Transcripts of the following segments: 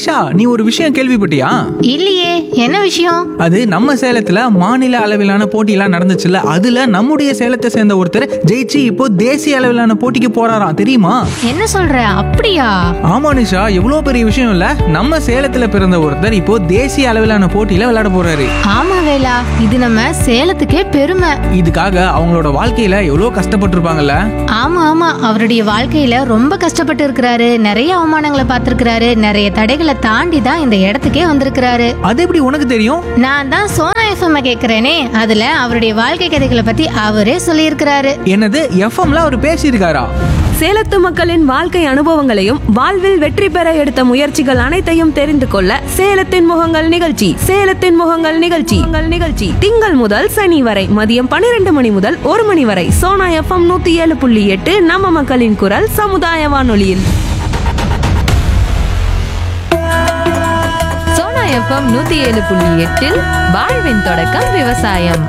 நிஷா நீ ஒரு விஷயம் கேள்விப்பட்டியா இல்லையே என்ன விஷயம் அது நம்ம சேலத்துல மாநில அளவிலான போட்டியெல்லாம் நடந்துச்சுல்ல அதுல நம்முடைய சேலத்தை சேர்ந்த ஒருத்தர் ஜெயிச்சு இப்போ தேசிய அளவிலான போட்டிக்கு போறாராம் தெரியுமா என்ன சொல்ற அப்படியா ஆமா நிஷா எவ்வளவு பெரிய விஷயம் இல்ல நம்ம சேலத்துல பிறந்த ஒருத்தர் இப்போ தேசிய அளவிலான போட்டியில விளையாட போறாரு ஆமா வேலா இது நம்ம சேலத்துக்கே பெருமை இதுக்காக அவங்களோட வாழ்க்கையில எவ்வளவு கஷ்டப்பட்டிருப்பாங்கல்ல ஆமா ஆமா அவருடைய வாழ்க்கையில ரொம்ப கஷ்டப்பட்டு இருக்கிறாரு நிறைய அவமானங்களை பார்த்திருக்கிறாரு நிறைய தடைகளை தாண்டி தான் இந்த இடத்துக்கே வந்திருக்கிறாரு அது எப்படி உனக்கு தெரியும் நான் தான் சோனா எஃப்எம் கேக்குறேனே அதுல அவருடைய வாழ்க்கை கதைகளை பத்தி அவரே சொல்லியிருக்கிறாரு என்னது எஃப்எம்ல அவர் பேசியிருக்காரா சேலத்து மக்களின் வாழ்க்கை அனுபவங்களையும் வாழ்வில் வெற்றி பெற எடுத்த முயற்சிகள் அனைத்தையும் தெரிந்து கொள்ள சேலத்தின் முகங்கள் நிகழ்ச்சி சேலத்தின் முகங்கள் நிகழ்ச்சி உங்கள் நிகழ்ச்சி திங்கள் முதல் சனி வரை மதியம் பன்னிரண்டு மணி முதல் ஒரு மணி வரை சோனா எஃப்எம் நூத்தி ஏழு புள்ளி எட்டு நம்ம மக்களின் குரல் சமுதாய வானொலியில் சோனா எஃப்எம் நூத்தி ஏழு புள்ளி எட்டில் வாழ்வின் தொடக்கம் விவசாயம்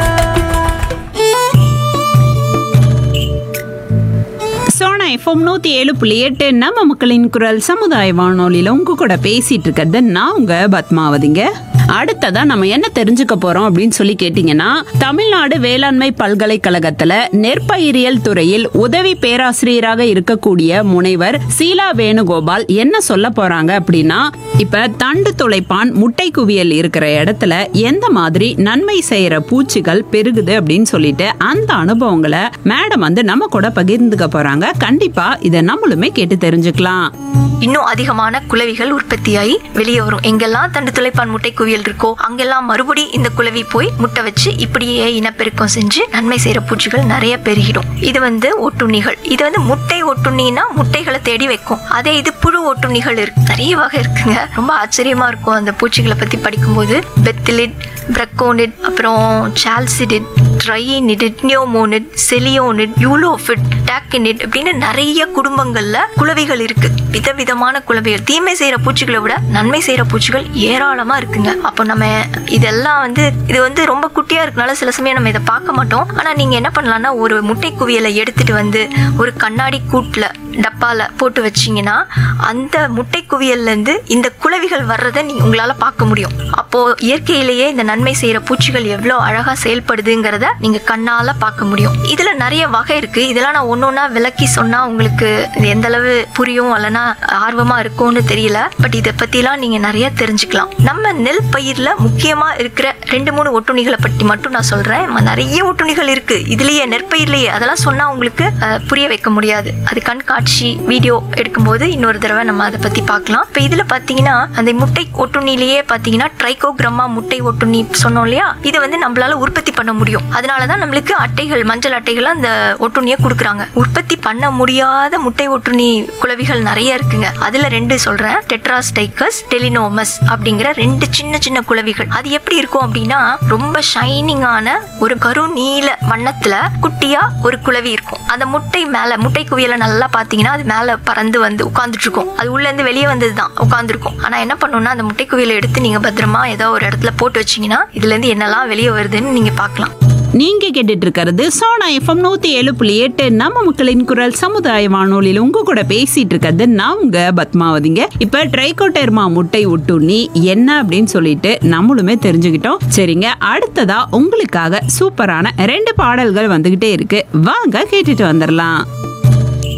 சோனா எஃப்எம் நூத்தி ஏழு புள்ளி எட்டு நம்ம மக்களின் குரல் சமுதாய வானொலியில உங்க கூட பேசிட்டு இருக்கிறது நான் உங்க பத்மாவதிங்க அடுத்ததா நம்ம என்ன தெரிஞ்சுக்க போறோம் அப்படின்னு சொல்லி கேட்டீங்கன்னா தமிழ்நாடு வேளாண்மை பல்கலைக்கழகத்துல நெற்பயிரியல் துறையில் உதவி பேராசிரியராக இருக்கக்கூடிய முனைவர் சீலா வேணுகோபால் என்ன சொல்ல போறாங்க அப்படின்னா இப்ப தண்டு துளைப்பான் முட்டை குவியல் இருக்கிற இடத்துல எந்த மாதிரி நன்மை செய்யற பூச்சிகள் பெருகுது அப்படின்னு சொல்லிட்டு அந்த அனுபவங்களை மேடம் வந்து நம்ம கூட பகிர்ந்துக்க போறாங்க கண்டிப்பா இதை நம்மளுமே கேட்டு தெரிஞ்சுக்கலாம் இன்னும் அதிகமான குளவிகள் உற்பத்தியாகி வெளியே வரும் எங்கெல்லாம் தண்டு துளைப்பான் முட்டை குவியல் இருக்கோ அங்கெல்லாம் மறுபடி இந்த குளவி போய் முட்டை வச்சு இப்படியே இனப்பெருக்கம் செஞ்சு நன்மை செய்யற பூச்சிகள் நிறைய பெருகிடும் இது வந்து ஒட்டுண்ணிகள் இது வந்து முட்டை ஒட்டுண்ணினா முட்டைகளை தேடி வைக்கும் அதே இது புழு ஒட்டுண்ணிகள் இருக்கு நிறைய வகை இருக்குங்க ரொம்ப ஆச்சரியமா இருக்கும் அந்த பூச்சிகளை பத்தி படிக்கும்போது பெத்திலிட் பிரக்கோனிட் அப்புறம் சால்சிடிட் ட்ரைனிடிட் நியோமோனிட் செலியோனிட் யூலோஃபிட் டாக்கினிட் அப்படின்னு நிறைய குடும்பங்கள்ல குளவிகள் இருக்கு விதவிதமான குளவிகள் தீமை செய்யற பூச்சிகளை விட நன்மை செய்யற பூச்சிகள் ஏராளமா இருக்குங்க அப்போ நம்ம இதெல்லாம் வந்து இது வந்து ரொம்ப குட்டியா இருக்கனால சில சமயம் நம்ம இதை பார்க்க மாட்டோம் ஆனா நீங்க என்ன பண்ணலாம்னா ஒரு முட்டை குவியலை எடுத்துட்டு வந்து ஒரு கண்ணாடி கூட்டுல டப்பால போட்டு வச்சீங்கன்னா அந்த முட்டை குவியல்ல இருந்து இந்த குளவிகள் வர்றதை நீங்க உங்களால பார்க்க முடியும் அப்போ இயற்கையிலேயே இந்த நன்மை செய்யற பூச்சிகள் எவ்வளவு அழகா செயல்படுதுங்கிறத நீங்க கண்ணால பார்க்க முடியும் இதுல நிறைய வகை இருக்கு இதெல்லாம் நான் ஒன்னொன்னா விளக்கி சொன்னா உங்களுக்கு இது எந்த அளவு புரியும் அல்லனா ஆர்வமா இருக்கும்னு தெரியல பட் இதை பத்திலாம் நீங்க நிறைய தெரிஞ்சுக்கலாம் நம்ம நெல் பயிர்ல முக்கியமா இருக்கிற ரெண்டு மூணு ஒட்டுண்ணிகளை பற்றி மட்டும் நான் சொல்றேன் ம- நிறைய ஒட்டுண்ணிகள் இருக்கு இதுலயே நெற்பயிர்லயே அதெல்லாம் சொன்னா உங்களுக்கு அஹ், புரிய வைக்க முடியாது அது கண்காட்சி வீடியோ எடுக்கும்போது இன்னொரு தடவை நம்ம அதை பத்தி பார்க்கலாம் இப்ப இதுல பாத்தீங்கன்னா அந்த முட்டை ஒட்டுண்ணிலேயே பாத்தீங்கன்னா ட்ரைகோகிரமா முட்டை ஒட்டுண்ணி சொன்னோம் இல்லையா இதை வந்து நம்மளால உற்பத்தி பண்ண முடியும் அதனாலதான் நம்மளுக்கு அட்டைகள் மஞ்சள் அட்டைகள் அந்த ஒட்டுண்ணியை கொடுக்குறாங்க உற்பத்தி பண்ண முடியாத முட்டை ஒட்டுண்ணி குளவிகள் நிறைய இருக்குங்க அதுல ரெண்டு சொல்றேன் டெட்ராஸ்டைக்கஸ் டெலினோமஸ் அப்படிங்கிற ரெண்டு சின்ன சின்ன குளவிகள் அது எப்படி இருக்கும் அப்படின்னா ரொம்ப ஷைனிங்கான ஒரு கரு நீல வண்ணத்துல குட்டியா ஒரு குளவி இருக்கும் அந்த முட்டை மேல முட்டை குவியலை நல்லா பாத்தீங்கன்னா அது மேல பறந்து வந்து உட்கார்ந்துட்டு இருக்கும் அது உள்ள இருந்து வெளியே வந்தது தான் உட்காந்துருக்கும் ஆனா என்ன பண்ணும்னா அந்த முட்டை குவியலை எடுத்து நீங்க பத்திரமா ஏதோ ஒரு இடத்துல போட்டு வச்சீங்கன்னா இதுல இருந்து என்னெல்லாம் வெளியே வருதுன்னு நீங்க பார்க்கலாம் நீங்க கேட்டுட்டு இருக்கிறது சோனா எஃப்எம் நூத்தி ஏழு புள்ளி எட்டு நம்ம மக்களின் குரல் சமுதாய வானொலியில் உங்க கூட பேசிட்டு இருக்கிறது நான் உங்க பத்மாவதிங்க இப்ப ட்ரைகோடெர்மா முட்டை ஒட்டுண்ணி என்ன அப்படின்னு சொல்லிட்டு நம்மளுமே தெரிஞ்சுக்கிட்டோம் சரிங்க அடுத்ததா உங்களுக்காக சூப்பரான ரெண்டு பாடல்கள் வந்துகிட்டே இருக்கு வாங்க கேட்டுட்டு வந்துடலாம்